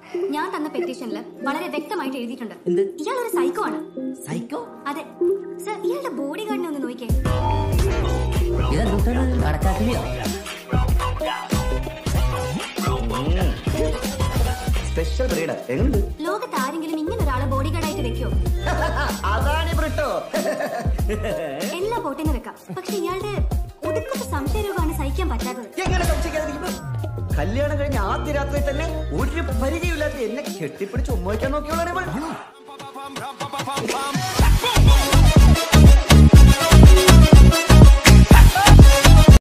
ഞാൻ തന്ന പെറ്റീഷനിൽ വളരെ വ്യക്തമായിട്ട് എഴുതിയിട്ടുണ്ട് എന്ത്? ഇയാൾ ഒരു സൈക്കോ ആണ് സൈക്കോ അതെ സർ ഇയാളുടെ ബോഡി ഗാർഡിനെ ഒന്ന് നോക്കിയേ ഇതെന്താണ് അടക്കാക്കിയോ സ്പെഷ്യൽ ബ്രീഡ് എങ്ങുണ്ട് ലോകത്ത് ആരെങ്കിലും ഇങ്ങനെ ഒരാളെ ബോഡി ഗാർഡായിട്ട് വെക്കോ അതാണ് ബ്രിട്ടോ എല്ലാ പോട്ടിനും വെക്കാം പക്ഷെ ഇയാളുടെ ഒടുക്കത്തെ സംശയരോഗമാണ് സഹിക്കാൻ പറ്റാത്തത് എങ്ങനെ സംശയിക്കാതിരിക്കുന്നു കല്യാണം കഴിഞ്ഞ ആദ്യ രാത്രി തന്നെ ഒരു പരിചയമില്ലാത്ത എന്നെ കെട്ടിപ്പിടിച്ച് ഉമ്മ വയ്ക്കാൻ നോക്കിയോളാണ് ഇവൾ